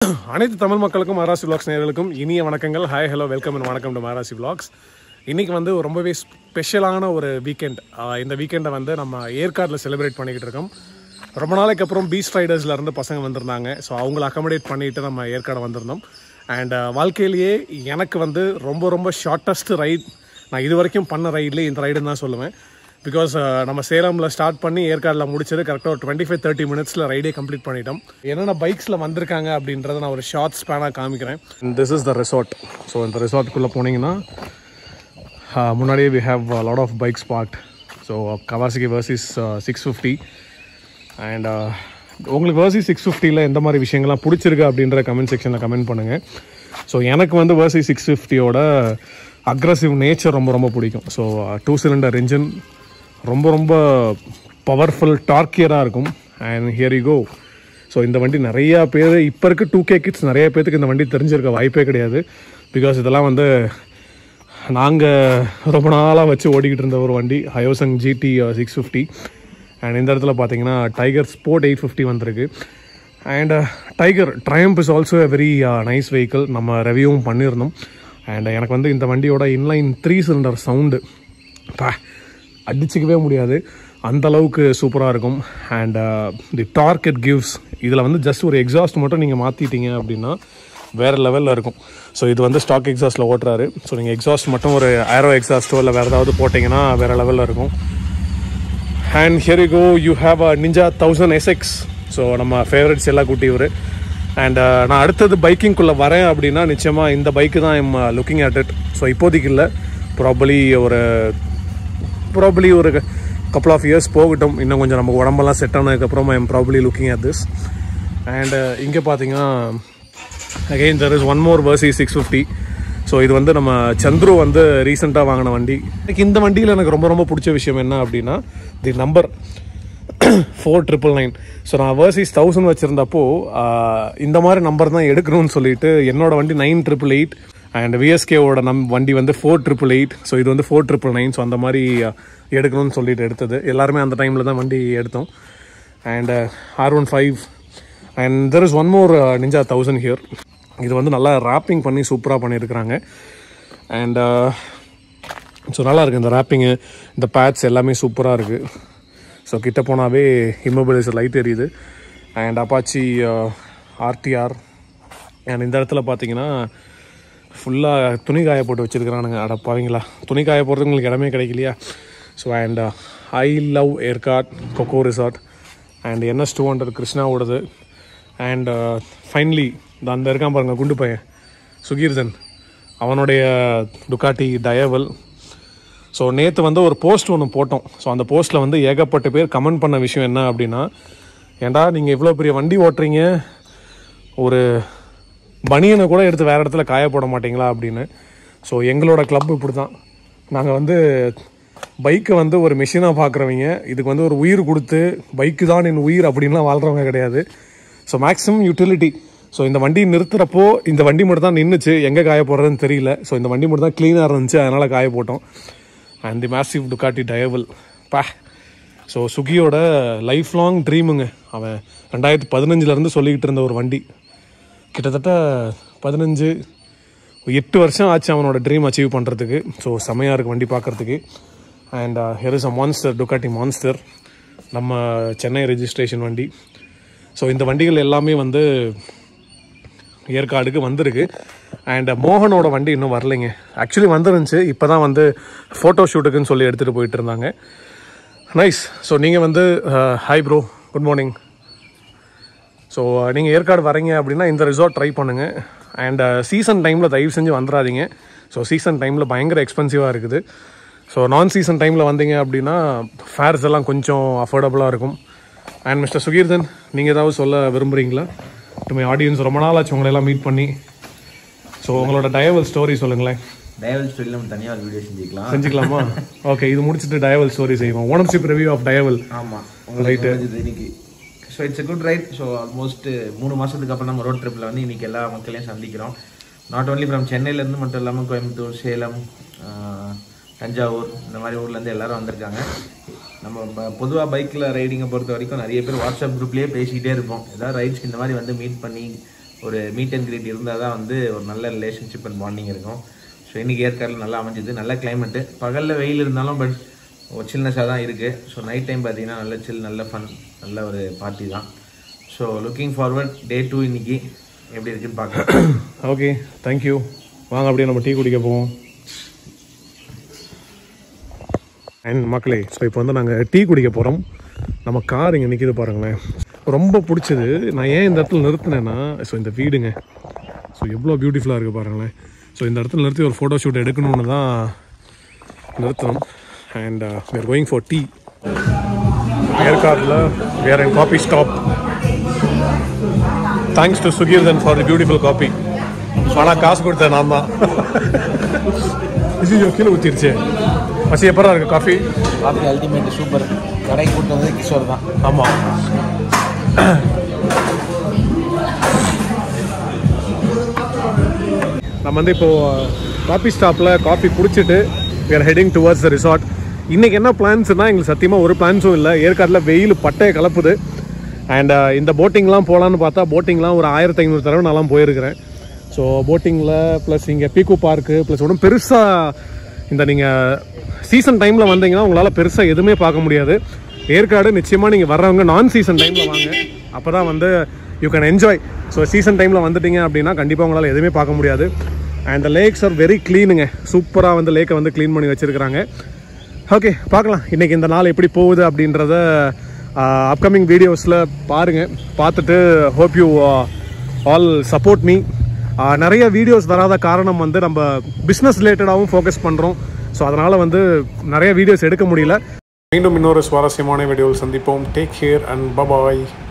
அனைத்து தமிழ் மக்களுக்கும் மகாராசி vlogs நேயர்களுக்கும் இனிய வணக்கங்கள் ஹாய் ஹலோ வெல்கம் அண்ட் வணக்கம் டு மகாராசி vlogs இன்னைக்கு வந்து ஒரு ரொம்பவே ஸ்பெஷலான ஒரு வீக்கெண்ட் இந்த வீக்கெண்டை வந்து நம்ம ஏற்காடில் செலிப்ரேட் பண்ணிக்கிட்டு இருக்கோம் ரொம்ப நாளைக்கு அப்புறம் பீச் ரைடர்ஸ்ல இருந்து பசங்க வந்திருந்தாங்க ஸோ அவங்கள அக்கமடேட் பண்ணிட்டு நம்ம ஏற்காடு வந்திருந்தோம் அண்ட் வாழ்க்கையிலேயே எனக்கு வந்து ரொம்ப ரொம்ப ஷார்ட்டஸ்ட் ரைட் நான் இது வரைக்கும் பண்ண ரைட்லேயே இந்த ரைடுன்னு தான் சொல்லுவேன் பிகாஸ் நம்ம சேலமில் ஸ்டார்ட் பண்ணி ஏற்காடில் முடிச்சது கரெக்டாக ஒரு டுவெண்ட்டி ஃபைவ் தேர்ட்டி மினிட்ஸில் ரைடே கம்ப்ளீட் பண்ணிட்டோம் என்னென்ன பைக்ஸில் வந்திருக்காங்க அப்படின்றத நான் ஒரு ஷார்ட் ஸ்பேனாக காமிக்கிறேன் this is the resort so இந்த ரெசார்ட்டுக்குள்ளே போனீங்கன்னா ஆஹ், முன்னாடியே we have lot of bikes parked so Kawasaki Versys six fifty and உங்களுக்கு வர்சி சிக்ஸ் ஃபிஃப்டியில் எந்த மாதிரி விஷயங்கள்லாம் பிடிச்சிருக்கு அப்படின்ற கமெண்ட் செக்ஷனில் கமெண்ட் பண்ணுங்கள் ஸோ எனக்கு வந்து வர்சி சிக்ஸ் ஃபிஃப்டியோட அக்ரஸிவ் நேச்சர் ரொம்ப ரொம்ப பிடிக்கும் ஸோ டூ சிலிண்டர் இன்ஜின் ரொம்ப ரொம்ப பவர்ஃபுல் டார்க்கியராக இருக்கும் and here you go so இந்த வண்டி நிறையா பேர் இப்போ இருக்க டூ கே கிட்ஸ் நிறைய பேத்துக்கு இந்த வண்டி தெரிஞ்சிருக்க வாய்ப்பே கிடையாது பிகாஸ் இதெல்லாம் வந்து நாங்கள் ரொம்ப நாளாக வச்சு ஓடிக்கிட்டு இருந்த ஒரு வண்டி Hyosung GT six fifty and இந்த இடத்துல பார்த்தீங்கன்னா டைகர் ஸ்போர்ட் எயிட் ஃபிஃப்டி வந்திருக்கு and Tiger Triumph is also a very nice vehicle நம்ம ரெவியூவும் பண்ணியிருந்தோம் அண்ட் எனக்கு வந்து இந்த வண்டியோட இன்லைன் த்ரீ சிலிண்டர் சவுண்டு பா அடிச்சுக்கவே முடியாது அந்த அளவுக்கு சூப்பராக இருக்கும் and the torque it gives இதில் வந்து ஜஸ்ட் ஒரு எக்ஸாஸ்ட் மட்டும் நீங்கள் மாற்றிட்டீங்க அப்படின்னா வேறு லெவலில் இருக்கும் ஸோ இது வந்து ஸ்டாக் எக்ஸாஸ்ட்டில் ஓட்டுறாரு ஸோ நீங்கள் எக்ஸாஸ்ட் மட்டும் ஒரு ஆரோ எக்ஸாஸ்ட்டோ இல்லை வேறு ஏதாவது போட்டிங்கன்னா வேறு லெவலில் இருக்கும் and here you go you have a ninja thousand SX so நம்ம ஃபேவரட்ஸ் எல்லாம் கூட்டி இவர் அண்ட் நான் அடுத்தது பைக்கிங்குள்ளே வரேன் அப்படின்னா நிச்சயமாக இந்த பைக்கு தான் am looking at it so இப்போதைக்கு இல்லை ப்ராபலி ஒரு ப்ராபலி ஒரு கப்புள் ஆஃப் இயர்ஸ் போகட்டும் இன்னும் கொஞ்சம் நமக்கு உடம்பெல்லாம் செட் ஆனதுக்கப்புறமா am probably looking at this and இங்கே பார்த்தீங்கன்னா again there is one more Versys six fifty so இது வந்து நம்ம சந்துரு வந்து ரீசெண்டாக வாங்கின வண்டி எனக்கு இந்த வண்டியில் எனக்கு ரொம்ப ரொம்ப பிடிச்ச விஷயம் என்ன அப்படின்னா the number four triple nine so நான் வர்சிஸ் தௌசண்ட் வச்சுருந்தப்போ இந்த மாதிரி நம்பர் தான் எடுக்கணும்னு சொல்லிட்டு என்னோட வண்டி நைன் ட்ரிபிள் எயிட் அண்ட் விஎஸ்கேவோட நம் வண்டி வந்து ஃபோர் ட்ரிபிள் எயிட் ஸோ இது வந்து ஃபோர் ட்ரிபிள் நைன் ஸோ அந்த மாதிரி uh, எடுக்கணும்னு சொல்லிட்டு எடுத்தது எல்லாருமே அந்த டைமில் தான் வண்டி எடுத்தோம் and R one five and there is one more ninja thousand here இது வந்து நல்லா ராப்பிங் பண்ணி சூப்பராக பண்ணியிருக்கிறாங்க அண்ட் ஸோ நல்லா இருக்குது இந்த ராப்பிங்கு இந்த பேட்ஸ் எல்லாமே சூப்பராக இருக்குது ஸோ கிட்ட போனாவே இம்மோபிலைசர் லைட் எரியுது அண்ட் அப்பாச்சி ஆர்டிஆர் அண்ட் இந்த இடத்துல பார்த்தீங்கன்னா ஃபுல்லாக துணி காய போட்டு வச்சுருக்கிறானுங்க அடப்பாவீங்களா துணி காய போடுறதுக்கு உங்களுக்கு இடமே கிடைக்கலையா so and I love Yercaud coco resort and NS two hundred கிருஷ்ணாவோடது அண்ட் ஃபைனலி இந்த அந்த இருக்கான் பாருங்க குண்டு பையன் சுகீர்தன் அவனுடைய டுக்காட்டி டயவல் ஸோ நேற்று வந்து ஒரு போஸ்ட் ஒன்று போட்டோம் ஸோ அந்த போஸ்ட்டில் வந்து ஏகப்பட்ட பேர் கமெண்ட் பண்ண விஷயம் என்ன அப்படின்னா ஏன்டா நீங்கள் இவ்வளோ பெரிய வண்டி ஓட்டுறீங்க ஒரு பனியனை கூட எடுத்து வேறு இடத்துல காய போட மாட்டீங்களா அப்படின்னு ஸோ எங்களோட கிளப் இப்படி தான் நாங்கள் வந்து பைக்கை வந்து ஒரு மிஷினாக பார்க்குறவங்க இதுக்கு வந்து ஒரு உயிர் கொடுத்து பைக்கு தான் என் உயிர் அப்படின்லாம் வாழ்கிறவங்க கிடையாது ஸோ மேக்ஸிமம் யூட்டிலிட்டி ஸோ இந்த வண்டி நிறுத்துறப்போ இந்த வண்டி மட்டும் தான் நின்றுச்சு எங்கே காய போடுறதுன்னு தெரியல ஸோ இந்த வண்டி மட்டும் தான் க்ளீனாக இருந்துச்சு அதனால் காய போட்டோம் and the massive Ducati Diavel பா ஸோ சுகியோட லைஃப் லாங் ட்ரீமுங்க அவன் ரெண்டாயிரத்தி பதினஞ்சுலேருந்து சொல்லிக்கிட்டு இருந்த ஒரு வண்டி கிட்டத்தட்ட பதினஞ்சு எட்டு வருஷம் ஆச்சு அவனோட ட்ரீம் அச்சீவ் பண்ணுறதுக்கு ஸோ செமையாக இருக்குது வண்டி பார்க்குறதுக்கு and here is a Monster Ducati Monster நம்ம சென்னை ரெஜிஸ்ட்ரேஷன் வண்டி ஸோ இந்த வண்டிகள் எல்லாமே வந்து ஏற்காடுக்கு வந்திருக்கு அண்ட் மோகனோட வண்டி இன்னும் வரலைங்க ஆக்சுவலி வந்துருந்துச்சு இப்போ தான் வந்து ஃபோட்டோ ஷூட்டுக்குன்னு சொல்லி எடுத்துகிட்டு போயிட்டு இருந்தாங்க நைஸ் ஸோ நீங்கள் வந்து hi bro good morning so நீங்கள் ஏற்காடு வரீங்க அப்படின்னா இந்த ரிசார்ட் ட்ரை பண்ணுங்கள் அண்ட் சீசன் டைமில் தயவு செஞ்சு வந்துடாதீங்க ஸோ சீசன் டைமில் பயங்கர எக்ஸ்பென்சிவாக இருக்குது ஸோ நான் சீசன் டைமில் வந்தீங்க அப்படின்னா ஃபேர்ஸ் எல்லாம் கொஞ்சம் அஃபோர்டபுளாக இருக்கும் அண்ட் மிஸ்டர் சுகீர்தன் நீங்கள் ஏதாவது சொல்ல விரும்புகிறீங்களா மை ஆடியன்ஸ் ரொம்ப நாள் ஆச்சு உங்களை எல்லாம் மீட் பண்ணி ஸோ உங்களோட டயவல் ஸ்டோரி சொல்லுங்களேன் டயவல் ஸ்டோரியில் நம்ம தனியாக ஒரு வீடியோ செஞ்சுக்கலாம் செஞ்சுக்கலாமா ஓகே இது முடிச்சுட்டு டயவல் ஸ்டோரி செய்வோம் ஓனர்ஷிப் ரிவ்யூ ஆஃப் டயவல் ஆமாம் உங்களுக்கு தெரிஞ்சது இன்னைக்கு so it's good right so almost மூணு மாதத்துக்கு அப்புறம் நம்ம ரோட் ட்ரிப்பில் வந்து இன்னைக்கு எல்லா மக்களையும் சந்திக்கிறோம் நாட் ஓன்லி ஃப்ரம் சென்னையிலேருந்து மட்டும் இல்லாமல் கோயம்புத்தூர் சேலம் ஆஹ், தஞ்சாவூர் இந்த மாதிரி ஊர்லேருந்து எல்லாரும் வந்திருக்காங்க நம்ம பொதுவாக பைக்கில் ரைடிங்கை பொறுத்த வரைக்கும் நிறைய பேர் வாட்ஸ்அப் குரூப்லேயே பேசிக்கிட்டே இருப்போம் ஏதாவது ரைட்ஸ்க்கு இந்த மாதிரி வந்து மீட் பண்ணி ஒரு மீட் அண்ட் கிரீட் இருந்தால் தான் வந்து ஒரு நல்ல ரிலேஷன்ஷிப் அண்ட் பாண்டிங் இருக்கும் ஸோ இன்றைக்கி ஏற்காடில் நல்லா அமைஞ்சுது நல்ல கிளைமேட்டு பகலில் வெயில் இருந்தாலும் பட் ஒரு சில்னஸாக தான் இருக்குது ஸோ நைட் டைம் பார்த்தீங்கன்னா நல்ல சில் நல்ல ஃபன் நல்ல ஒரு பார்ட்டி தான் so looking forward today இன்னைக்கு எப்படி இருக்குன்னு பார்க்கலாம் ஓகே தேங்க்யூ வாங்க அப்படியே நம்ம டீ குடிக்க போவோம் அண்ட் மக்களே ஸோ இப்போ வந்து நாங்கள் டீ குடிக்க போகிறோம் நம்ம கார் இங்கே நிற்கிது பாருங்களேன் ரொம்ப பிடிச்சது நான் ஏன் இந்த இடத்துல நிறுத்தினேன்னா ஸோ இந்த வீடுங்க ஸோ எவ்வளோ பியூட்டிஃபுல்லாக இருக்குது பாருங்களேன் ஸோ இந்த இடத்துல நிறுத்தி ஒரு ஃபோட்டோ ஷூட் எடுக்கணும்னு தான் நிறுத்தணும் and we are going for tea ஏற்காடில் where an coffee stop thanks to Sugeerthan for the beautiful coffee ஆனால் காசு கொடுத்தேன் நான் தான் இது கீழே ஊற்றிருச்சு மசி எப்பரா இருக்கு காஃபி காஃபி அல்டிமேட் சூப்பர் கடைக்கு கூட்டு வந்து கிஷோர் தான் ஆமாம் நம்ம வந்து இப்போ காஃபி ஸ்டாப்பில் காஃபி குடிச்சிட்டு we are heading towards the resort இன்றைக்கி என்ன பிளான்ஸ்னா எங்களுக்கு சத்தியமாக ஒரு பிளான்ஸும் இல்லை ஏற்காட்டில் வெயில் பட்டையை கலப்புது அண்ட் இந்த போட்டிங்லாம் போகலான்னு பார்த்தா போட்டிங்லாம் ஒரு ஆயிரத்தி ஐநூறு தடவை நான்லாம் போயிருக்கிறேன் ஸோ போட்டிங்கில் ப்ளஸ் இங்கே பீக்கு பார்க்கு ப்ளஸ் ஒன்றும் பெருசாக இந்த நீங்கள் சீசன் டைமில் வந்தீங்கன்னா உங்களால் பெருசாக எதுவுமே பார்க்க முடியாது ஏற்காடு நிச்சயமாக நீங்கள் வர்றவங்க நான் சீசன் டைமில் வாங்க அப்போ தான் வந்து you can enjoy so season டைமில் வந்துட்டீங்க அப்படின்னா கண்டிப்பாக உங்களால் எதுவுமே பார்க்க முடியாது and the lakes are very க்ளீனுங்க சூப்பராக வந்து லேக்கை வந்து க்ளீன் பண்ணி வச்சுருக்கிறாங்க ஓகே பார்க்கலாம் இன்றைக்கி இந்த நாள் எப்படி போகுது அப்படின்றத அப்கமிங் வீடியோஸில் பாருங்கள் பார்த்துட்டு hope you all support me நிறைய வீடியோஸ் வராத காரணம் வந்து நம்ம பிஸ்னஸ் ரிலேட்டடாகவும் ஃபோக்கஸ் பண்ணுறோம் ஸோ அதனால் வந்து நிறைய வீடியோஸ் எடுக்க முடியல மீண்டும் இன்னொரு சுவாரஸ்யமான வீடியோவில் சந்திப்போம் டேக் கேர் அண்ட் பபாய்